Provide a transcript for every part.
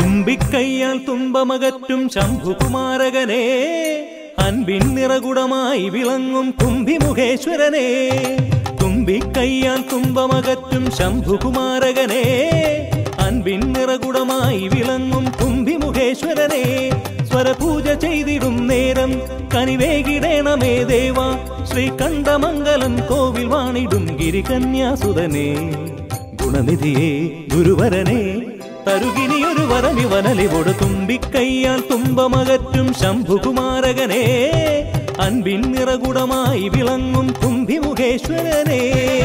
തുമ്പിക്കൈയാൽ തുമ്പമകറ്റും ശംഭുകുമാരകനെ അൻപിൻ നിറകുടമായി വിളങ്ങും കുംഭിമുഖേശ്വരനെ തുമ്പിക്കൈയാൽ തുമ്പമകറ്റും ശംഭുകുമാരകനെ അൻപിൻ നിറകുടമായി വിളങ്ങും കുംഭിമുഖേശ്വരനെ സ്വരപൂജ ചെയ്തിടും നേരം കനിവേകിടേണമേ ദേവ ശ്രീകണ്ഠമംഗലം കോവിൽ വാണിടും ഗിരികന്യാസുതനെ ഗുണനിധിയെ ഗുരുവരനെ തരുകിനിയൊരു വരമിവനലിവോട് തുമ്പിക്കൈയാൽ തുമ്പമകറ്റും ശംഭുകുമാരകനെ അൻപിൻ നിറകുടമായി വിളങ്ങും കുംഭിമുഖേശ്വരനെ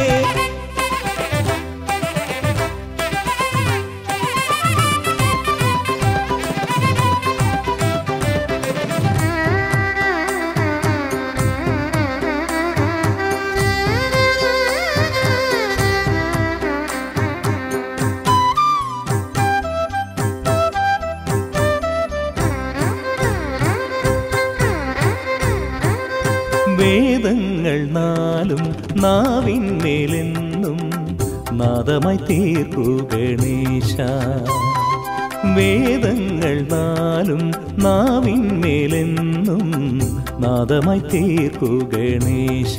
വേദങ്ങൾ നാലും നാവിന്മേലെന്നും നാദമായി തീർക്കൂ ഗണേശ വേദങ്ങൾ നാലും നാവിന്മേലെന്നും നാദമായി തീർക്കൂ ഗണേശ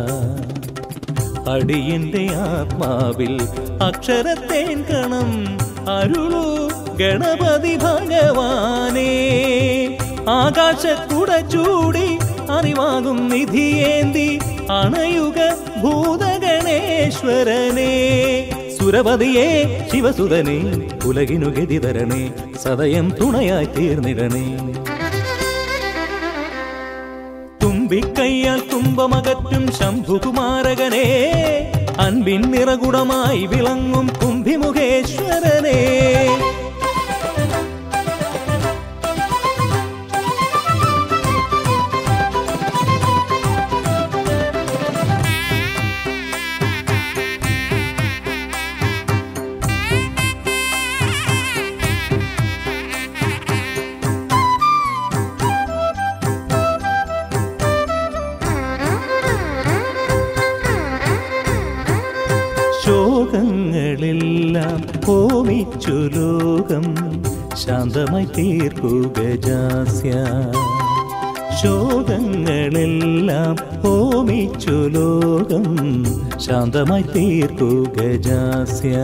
അടിയന്റെ ആത്മാവിൽ അക്ഷരത്തേൻ കണം അരുളു ഗണപതി ഭഗവാനേ ആകാശക്കുട ചൂടി അറിവാകും നിധിയേന്തി അണയുക ഭൂതഗണേശ്വരനെ സുരപതിയെ ശിവസുതനെ ഉലകിനു ഗതി തരണേ സദയം തുണയായി തീർന്നിടണേ തുമ്പിക്കൈയാൽ തുമ്പമകറ്റും ശംഭുകുമാരകനെ അൻപിൻ നിറകുടമായി വിളങ്ങും കുംഭിമുഖേശ്വരനെ ശോകങ്ങളെല്ലാം ഹോമിച്ചു ലോകം ശാന്തമായി തീർക്കൂ ഗജാസ്യ ശോകങ്ങളെല്ലാം ഹോമിച്ചു ലോകം ശാന്തമായി തീർക്കൂ ഗജാസ്യ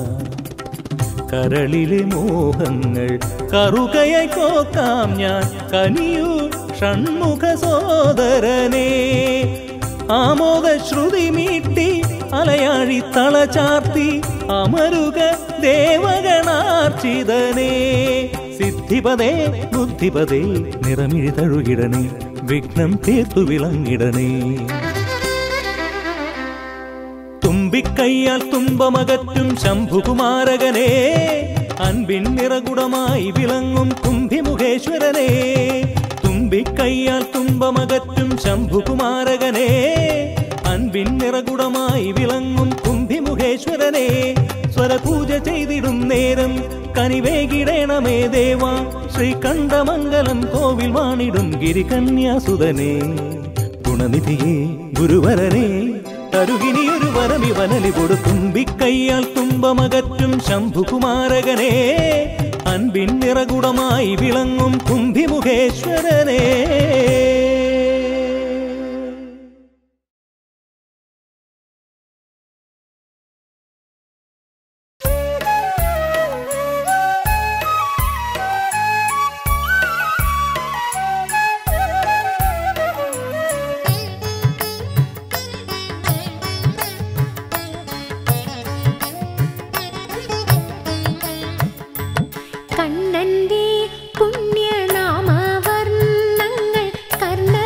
കരളിലെ മോഹങ്ങൾ കറുകയായി കോക്കാം ഞാൻ കനിയൂ ഷൺമുഖ സോദരനെ ആമോദ ശ്രുതി മീട്ടി അലയാഴി തള ചാർത്തി അമരുക ദേവഗണാർച്ചിതനേ സിദ്ധിപതേ ബുദ്ധിപതേ നിറമിഴി തഴുകിടണേ വിഘ്നം തീർത്തു വിളങ്ങിടണേ തുമ്പിക്കൈയാൽ തുമ്പമകറ്റും ശംഭുകുമാരകനെ അൻപിൻ നിറകുടമായി വിളങ്ങും കുംഭിമുഖേശ്വരനെ തുമ്പിക്കൈയാൽ തുമ്പമകറ്റും ശംഭുകുമാരകനെ അൻപിൻ നിറകുടമായി വിളങ്ങും കുംഭിമുഖേശ്വരനെ സ്വരപൂജ ചെയ്തിടും നേരം കനിവേകിടേണമേ ദേവ ശ്രീകണ്ഠമംഗലം കോവിൽ വാണിടും ഗിരികന്യാസുതനെ ഗുണനിധിയെ ഗുരുവരനെ തരുകിനിയൊരു വരമിവനലി കൊടുത്തുമ്പിക്കൈയാൽ തുമ്പമകറ്റും ശംഭുകുമാരകനെ അൻപിൻ നിറകുടമായി വിളങ്ങും കുംഭിമുഖേശ്വരനെ കണ്ണന്റെ പുണ്യനാമവർണ്ണങ്ങൾ കർണ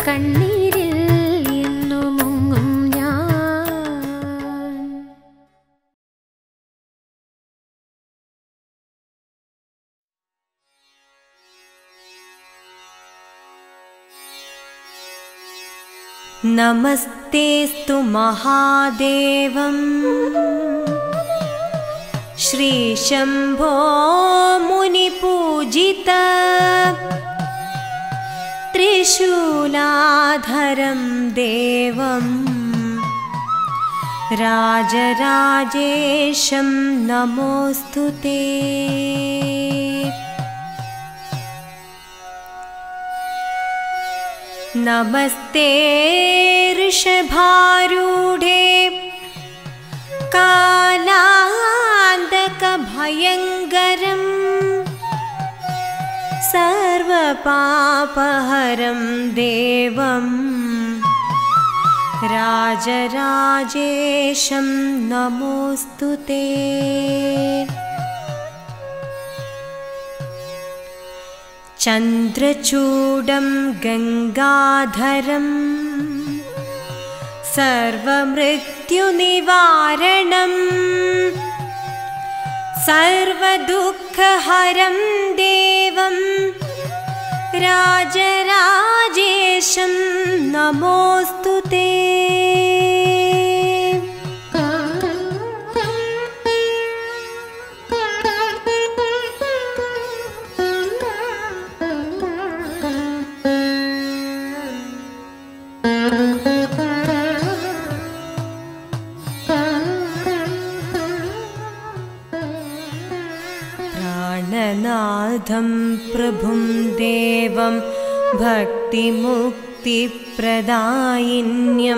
കണ്ണീരിൽ ഇന്നു മുങ്ങും ഞാൻ नमस्तेऽस्तु महादेवम् श्रीशम्भो मुनिपूजित त्रिशूलाधरं देवम् राजराजेशं नमोऽस्तु ते नमस्ते ऋषभारूढे कालान्तकभयङ्करम् सर्वपापहरं देवम् राजराजेशं नमोऽस्तु ते चन्द्रचूडं गङ्गाधरम् सर्वमृत्युनिवारणम् सर्वदुःखहरं देवं राजराजेशं नमोऽस्तु ते प्राणनाथं प्रभुं देवं भक्तिमुक्तिप्रदायिन्यं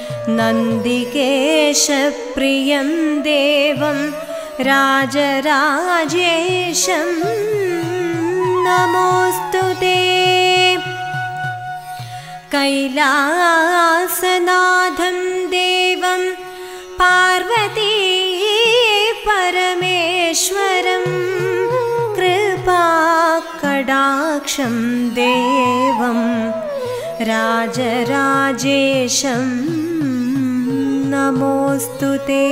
नन्दिकेशप्रियं देवं राजराजेशं नमोऽस्तु ते कैलासनाथं देवं पार्वती परमेश्वरं कृपाकडाक्षं देवं राजराजेशं नमोऽस्तु ते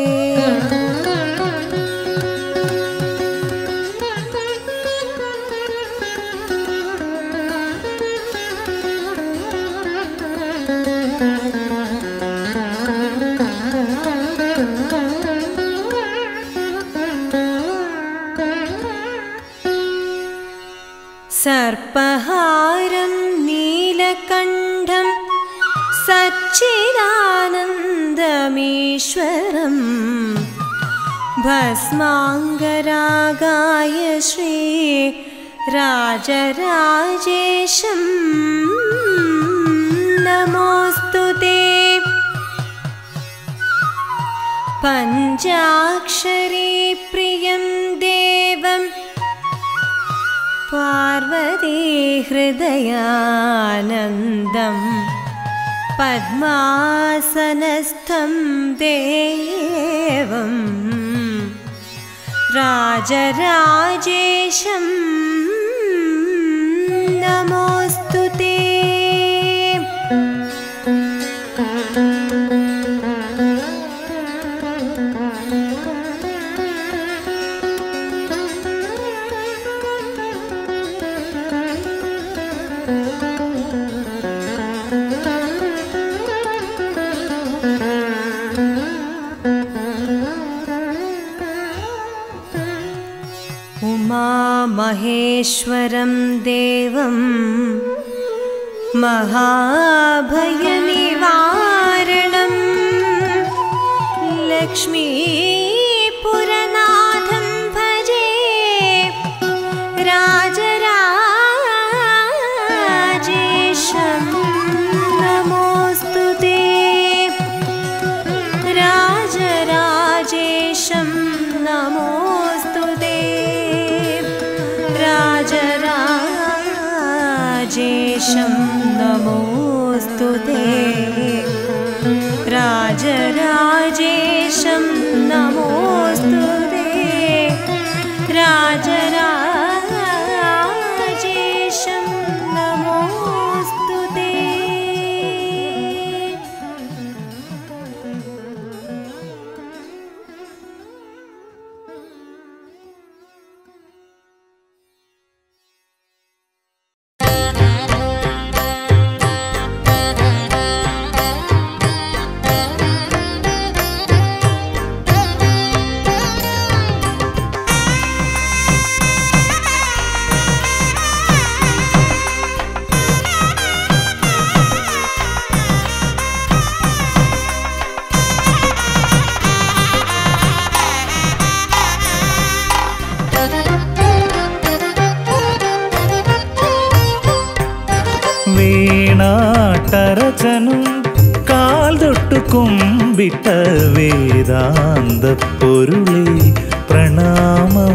सर्पहारं नीलकण्ठं सच्चिदानन्दमीश्वरम् भस्माङ्गरागाय श्री राजराजेशं नमोऽस्तु ते पञ्चाक्षरी प्रियं देवम् पार्वती हृदयानन्दं पद्मासनस्थं देवं राजराजेशं नमोऽस्तु ते उमामहेश्वरं देवं महाभयनिवारणं लक्ष्मीपुरनाथं भजे राजराजेशं नमोऽस्तु ते राजराजेशं नमोऽस्तु ते राजराजेशं नमोऽस्तु ते राजराजेशं नमोऽस्तु ते राजराजेशं नमोऽस्तु ते വീണാട്ടരചനും കാൽ തൊട്ടു കുമ്പിട്ട വേദാന്ത പൊരുളേ പ്രണാമം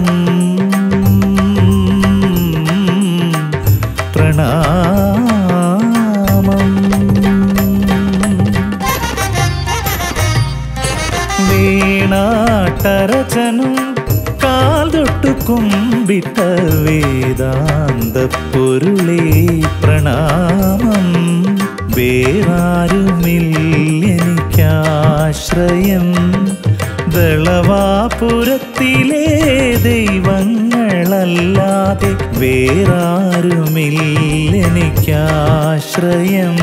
പ്രണാമം വീണാട്ടരചനും കാൽ തൊട്ടു കുമ്പിട്ട വേദാന്ത പൊരുളേ പ്രണാമം വേറാരുമില്ലെനിക്കാശ്രയം ദളവാപുരത്തിലെ ദൈവങ്ങളല്ലാതെ വേറാരുമില്ലെനിക്കാശ്രയം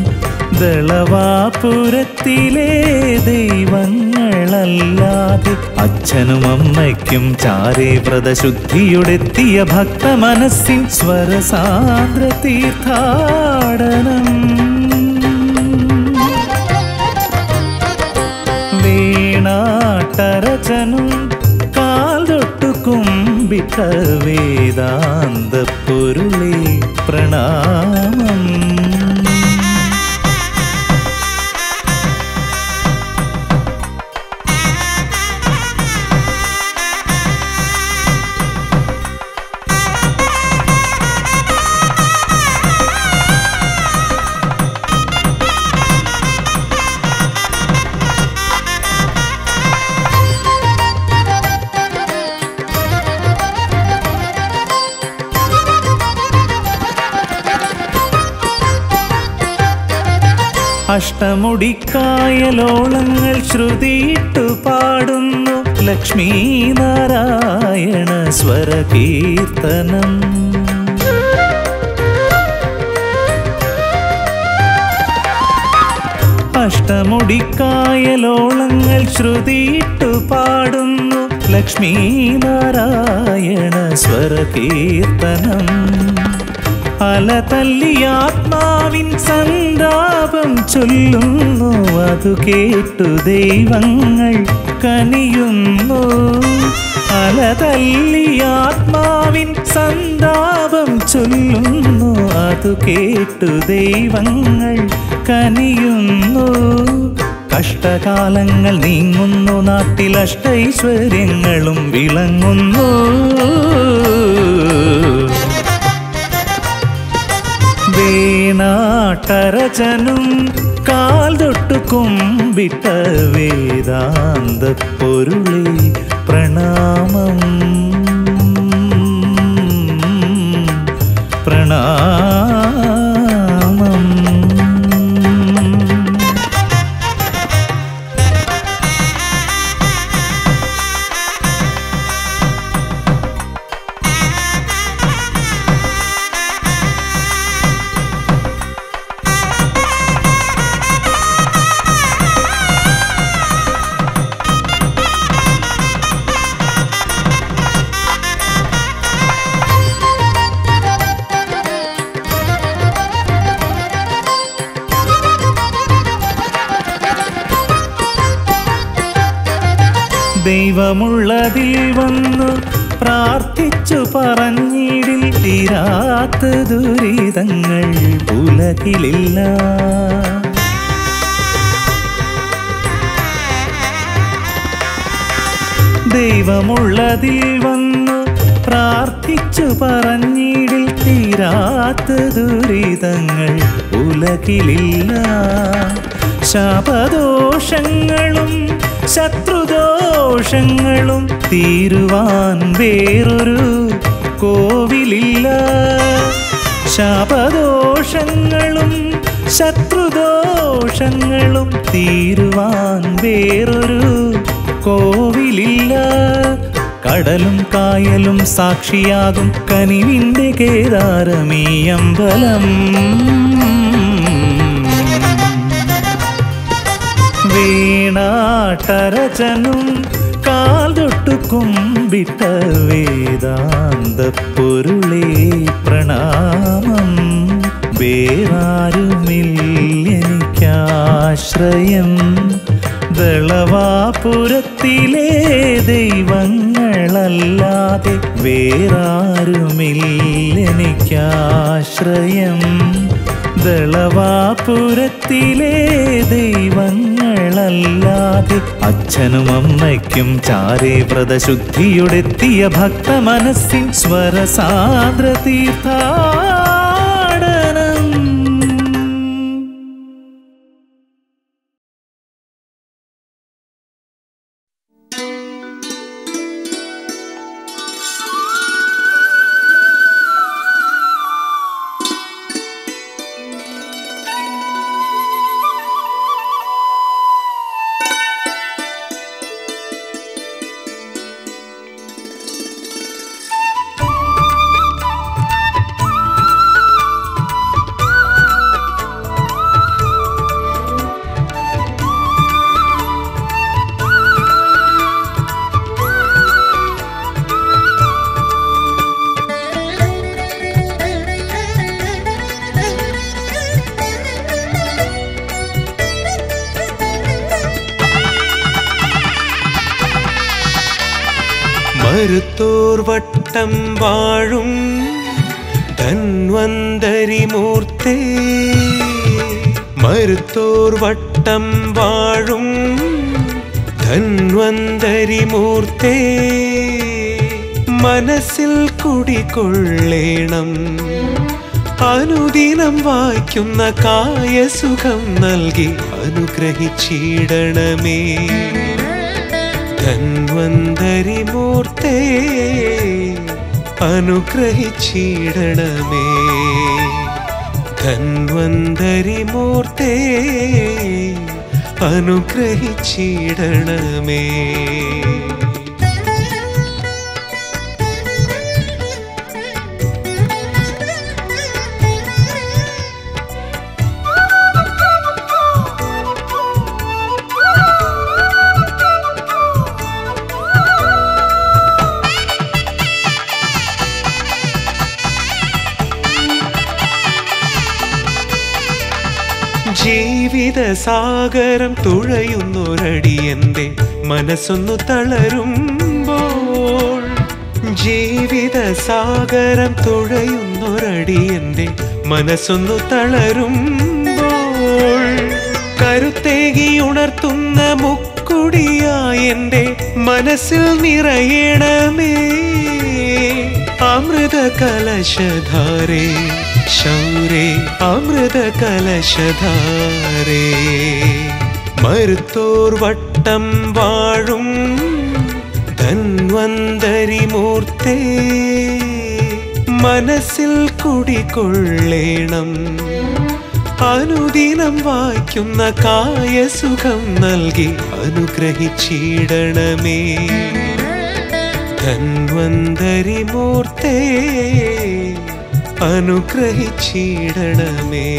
ദളവാപുരത്തിലെ ദൈവങ്ങളല്ലാതെ അച്ഛനും അമ്മയ്ക്കും ചാരേ വ്രതശുദ്ധിയുടെത്തിയ ഭക്ത മനസ്സിൻ സ്വരസാന്ദ്ര തീർത്ഥാടനം വീണാട്ടരചനും കാൽ തൊട്ടു കുമ്പിട്ട വേദാന്ത പൊരുളേ പ്രണാമം അഷ്ടമുടിക്കായലോളങ്ങൾ ശ്രുതിയിട്ടു പാടുന്നു ലക്ഷ്മീ നാരായണ സ്വരകീർത്തനം അഷ്ടമുടിക്കായലോളങ്ങൾ ശ്രുതിയിട്ടു പാടുന്നു ലക്ഷ്മീ നാരായണ സ്വരകീർത്തനം അല തല്ലിയാത്മാവിൻ സന്താപം ചൊല്ലുന്നു അതു കേട്ടു ദൈവങ്ങൾ കനിയുന്നു അല തല്ലിയാത്മാവിൻ സന്താപം ചൊല്ലുന്നു അതു കേട്ടു ദൈവങ്ങൾ കനിയുന്നു കഷ്ടകാലങ്ങൾ നീങ്ങുന്നു നാട്ടിൽ അഷ്ടൈശ്വര്യങ്ങളും വിളങ്ങുന്നു വീണാട്ടരചനും കാൽ തൊട്ടു കുമ്പിട്ട വേദാന്ത പൊരുളേ പ്രണാമം പ്രണാമം ദൈവമുള്ളതിൽ വന്നു പ്രാർത്ഥിച്ചു പറഞ്ഞിടിൽ തീരാത്ത ദുരിതങ്ങൾ ഉലകിലില്ല ദൈവമുള്ളതിൽ വന്നു പ്രാർത്ഥിച്ചു പറഞ്ഞിടിൽ തീരാത്ത ദുരിതങ്ങൾ ഉലകിലില്ല ശാപദോഷങ്ങളും ശത്രുദോഷങ്ങളും തീരുവാൻ വേറൊരു കോവിലില്ല ശാപദോഷങ്ങളും ശത്രുദോഷങ്ങളും തീരുവാൻ വേറൊരു കോവിലില്ല കടലും കായലും സാക്ഷിയാകും കനിവിൻ്റെ കേദാരമീയമ്പലം വീണാട്ടരചനും കാൽ തൊട്ടു കുമ്പിട്ട വേദാന്ത പൊരുളേ പ്രണാമം വേറാരുമില്ലെനിക്കാശ്രയം ദളവാപുരത്തിലെ ദൈവങ്ങളല്ലാതെ വേറാരുമില്ലെനിക്കാശ്രയം പന്തളവാപുരത്തിലെ ദൈവങ്ങളല്ലാതെ അച്ഛനും അമ്മയ്ക്കും ചാരേ വ്രതശുദ്ധിയുടെത്തിയ ഭക്ത മനസ്സിൻ സ്വരസാന്ദ്ര തീർത്ഥാടനം മരുത്തോർ വട്ടം വാഴും ധന്വന്തരി മൂർത്തേ മരുത്തോർ വട്ടം വാഴും ധന്വന്തരി മൂർത്തേ മനസ്സിൽ കുടികൊള്ളേണം അനുദിനം വായിക്കുന്ന കായസുഖം നൽകി അനുഗ്രഹിച്ചിടണമേ ധന്വന്തരി മൂർത്തേ അനുഗ്രഹിച്ചിടണമേ ധന്വന്തരി മൂർത്തേ അനുഗ്രഹിച്ചിടണമേ ജീവിത സാഗരം തുഴയുന്നൊരടിയന്റെ മനസ്സൊന്നു തളരുമ്പോൾ ജീവിത സാഗരം തുഴയുന്നൊരടിയന്റെ മനസ്സൊന്നു തളരുമ്പോൾ കരുത്തേകി ഉണർത്തുന്ന മുക്കുടിയായ എന്റെ മനസ്സിൽ നിറയണമേ അമൃത കലശധാരേ ശൗരേ അമൃത കലശധാരേ മരുത്തോർ വട്ടം വാഴും ധന്വന്തരി മൂർത്തേ മനസ്സിൽ കുടികൊള്ളേണം അനുദിനം വായിക്കുന്ന കായസുഖം നൽകി അനുഗ്രഹിച്ചിടണമേ ധന്വന്തരി മൂർത്തേ അനുഗ്രഹിച്ചിടണമേ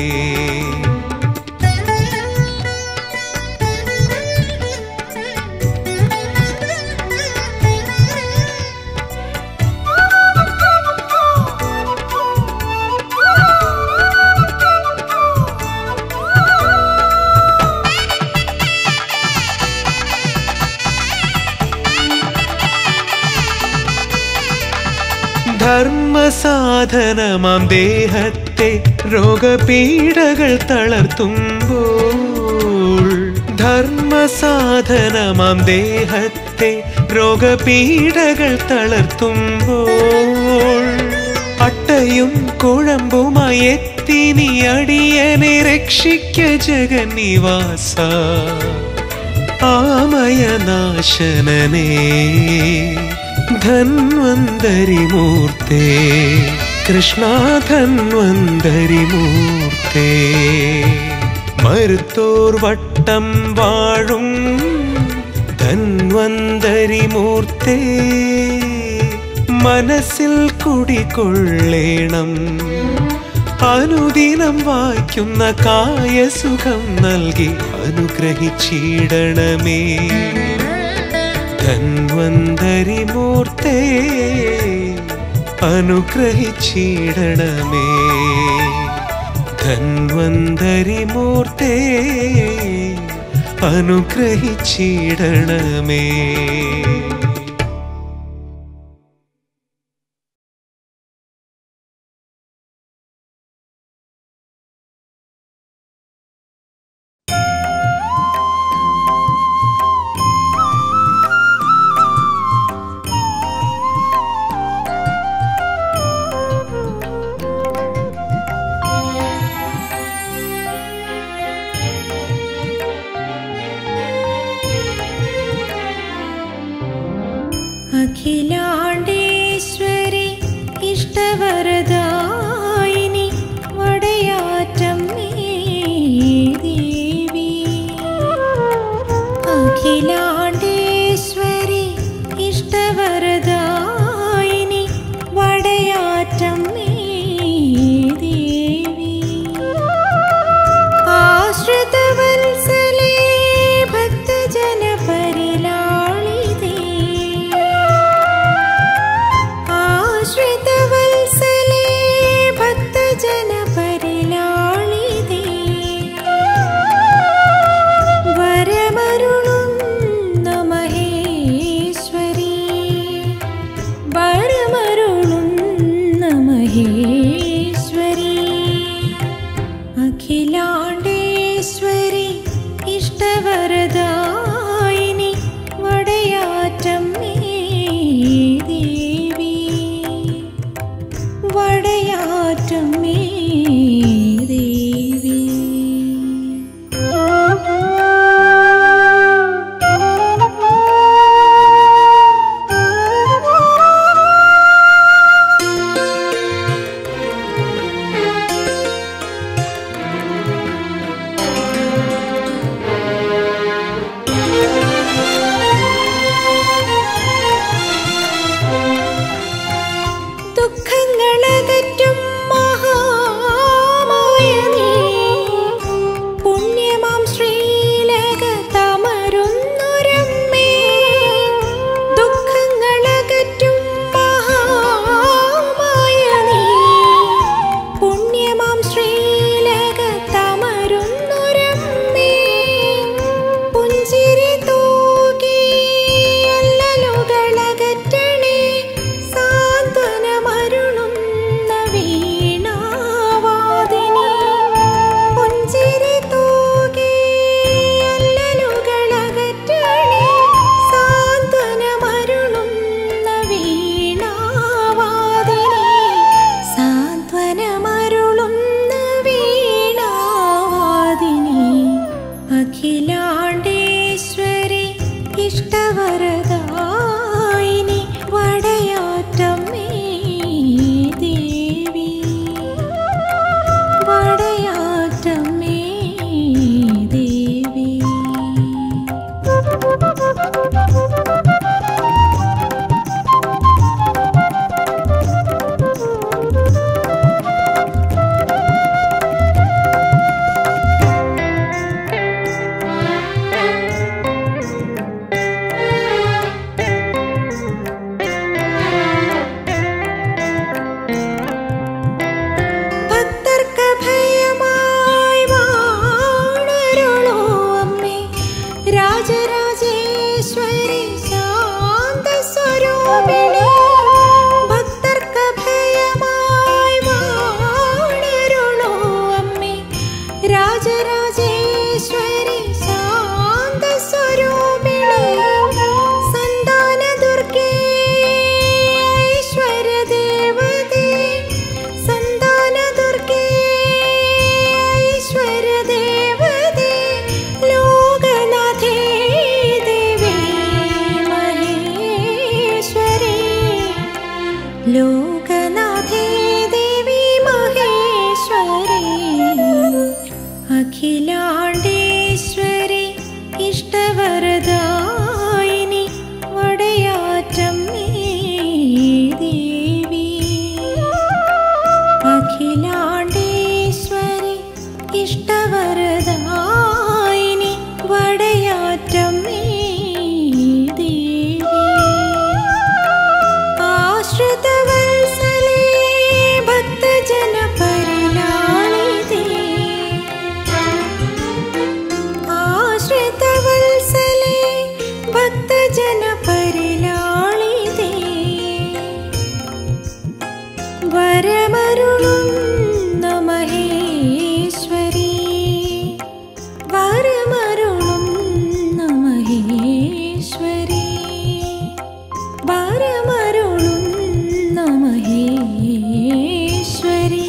ധർമ്മസാധനമാം ദേഹത്തെ രോഗപീഠകൾ തളർത്തുമ്പോൾ ധർമ്മസാധനമാം ദേഹത്തെ രോഗപീഠകൾ തളർത്തുമ്പോൾ അട്ടയും കുഴമ്പുമായി എത്തി നീ അടിയനെ രക്ഷിക്ക ജഗന്നിവാസ ആമയനാശനനേ ധന്വന്തരി മൂർത്തേ കൃഷ്ണ ധന്വന്തരി മൂർത്തേ മരുത്തോർ വട്ടം വാഴും ധന്വന്തരി മൂർത്തേ മനസ്സിൽ കുടികൊള്ളേണം അനുദിനം വായിക്കുന്ന കായസുഖം നൽകി അനുഗ്രഹിച്ചിടണമേ ധന്വന്തരി മൂർത്തേ അനുഗ്രഹിച്ചിടണമേ ധന്വന്തരി മൂർത്തേ അനുഗ്രഹിച്ചിടണമേ രാജരാജേശ്വരി ശാന്തസ്വരൂപിണി സന്താനദുർഗേ ഐശ്വര്യദേവതേ സന്താനദുർഗേ ഐശ്വര്യദേവതേ ലോകനാഥേ ദേവി മഹേശ്വരി ലോകനാഥേ ദേവി മഹേശ്വരി അഖിലാണ്ടേശ്വരി ഇഷ്ടവരദായിനി വടയാറ്റം ദേവി അഖിലാണ്ടേശ്വരി ഇഷ്ടവരദായിനി വടയാറ്റം ദേവി ആശ്രിതവത്സലേ ഭക്തജനപരിലാളിതേ ആശ്രിതവത്സലേ ഭക്തജനപരിലാളിതേ വരമരുളും മഹേശ്വരി വരമരുളും മഹേശ്വരി വരമരുളും മഹേശ്വരി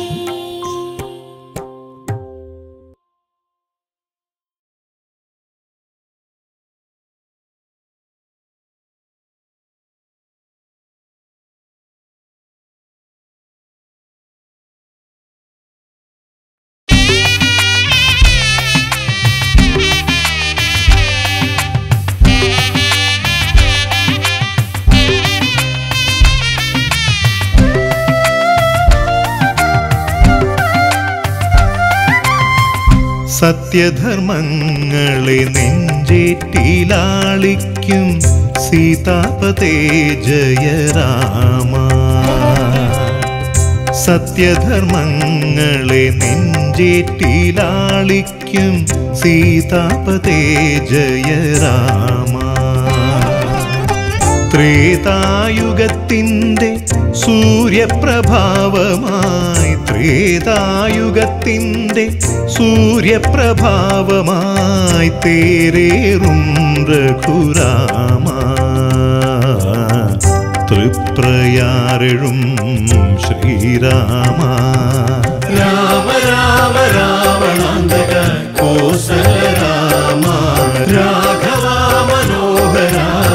സത്യധർമ്മങ്ങളെ നെഞ്ചേറ്റിലാളിക്കും സീതാപതേ ജയ രാമ സത്യധർമ്മങ്ങളെ നെഞ്ചേറ്റിലാളിക്കും സീതാപതേ ജയ രാമ ത്രേതായുഗത്തിൻ്റെ സൂര്യപ്രഭാവമായി ത്രേതായുഗത്തിൻ്റെ സൂര്യപ്രഭാവമായി തേരേറും രഘുരാമ തൃപ്രയാരെഴും ശ്രീരാമ രാമ രാമ രാവണാന്തക കോസല രാമ രാഘവ മനോഹര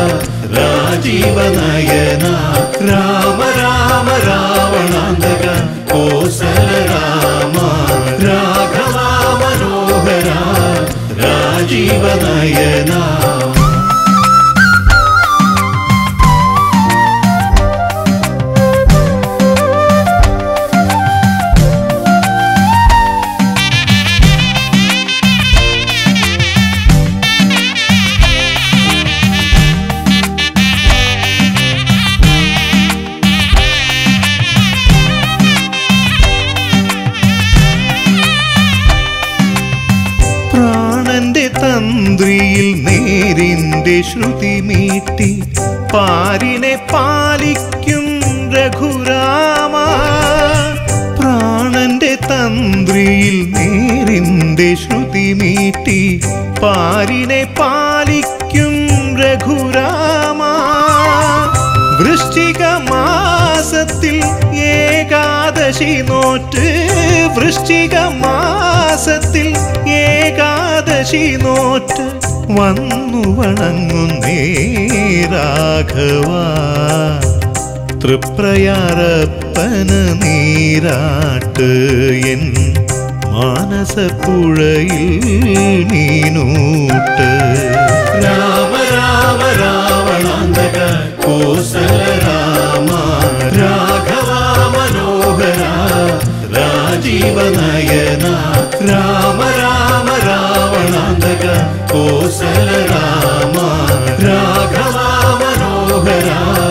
രാജീവനയന രാമ രാമ രാവണാന്തക കോസല രാമ രാഘവ മനോഹര രാജീവനയന പ്രാണന്റെ തന്ത്രിയിൽ നേരിന്റെ ശ്രുതി മീട്ടി പാരിനെ പാലിക്കും രഘുരാമ പ്രാണന്റെ തന്ത്രിയിൽ നേരിന്റെ ശ്രുതി മീട്ടി പാരിനെ പാലിക്കും രഘുരാമ വൃശ്ചിക മാസത്തിൽ ഏകാദശി നോറ്റ് വൃശ്ചിക മാസത്തിൽ ഏകാദശി നോറ്റ് വന്നു വണങ്ങുന്നേ രാഘവ തൃപ്രയാറപ്പന നീരാട്ട് എൻ മാനസപ്പുഴയിൽ നീനൂട്ട് രാമ രാമ രാവണാന്തക കോസല രാമ രാഘവ മനോഹര രാജീവനയന രാമ രാമ രാവണാന്തക കോസല രാമ രാഘവ മനോഹര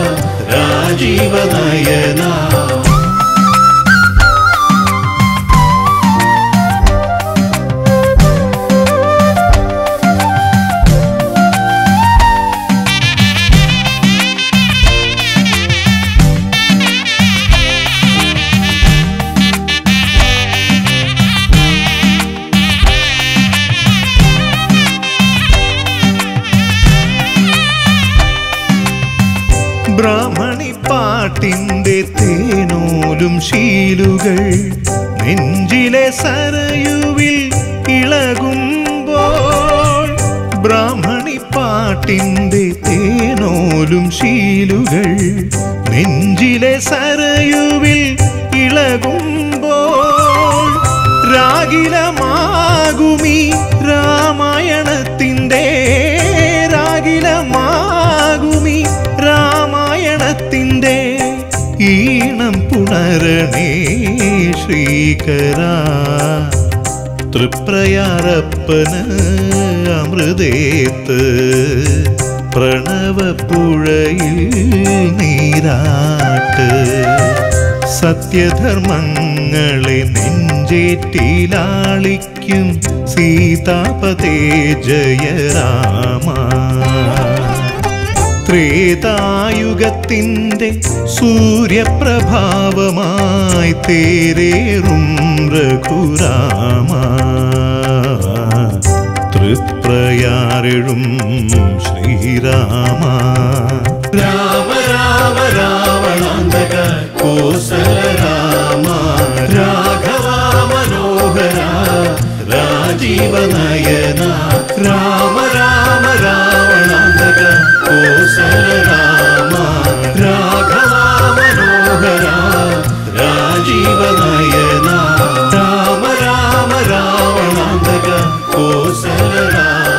രാജീവനയന ും തേനോലും ശീലുകൾ നെഞ്ചിലെ സരയുവിൽ ഇളകുമ്പോൾ ബ്രാഹ്മണി പാട്ടിൻ്റെ തേനോലും ശീലുകൾ നെഞ്ചിലെ സരയുവിൽ ഇളകുമ്പോൾ രാഗിലമാകുമി രാമായണത്തിൻ്റെ രാഗിലമാകുമി രാമായണത്തിൻ്റെ ഈണം പുണരണേ ശ്രീകര തൃപ്രയാറപ്പന് അമൃതേത്ത് പ്രണവപ്പുഴയിൽ നീരാട്ട് സത്യധർമ്മങ്ങളെ നെഞ്ചേറ്റിലാളിക്കും സീതാപതേ ജയരാമ ത്രേതായുഗത്തിൻ്റെ സൂര്യപ്രഭാവമായി തേരേറും രഘുരാമ തൃപ്രയാരെഴും ശ്രീരാമ രാമ രാമ രാവണാന്തക കോസല രാമ രാഘവ മനോഹര രാജീവനയന രാമ രാമ രാവണാന്തക കോസല രാമ രാഘവ മനോഹര രാജീവനയന രാമ രാമ രാവണാന്തക കോസല രാമ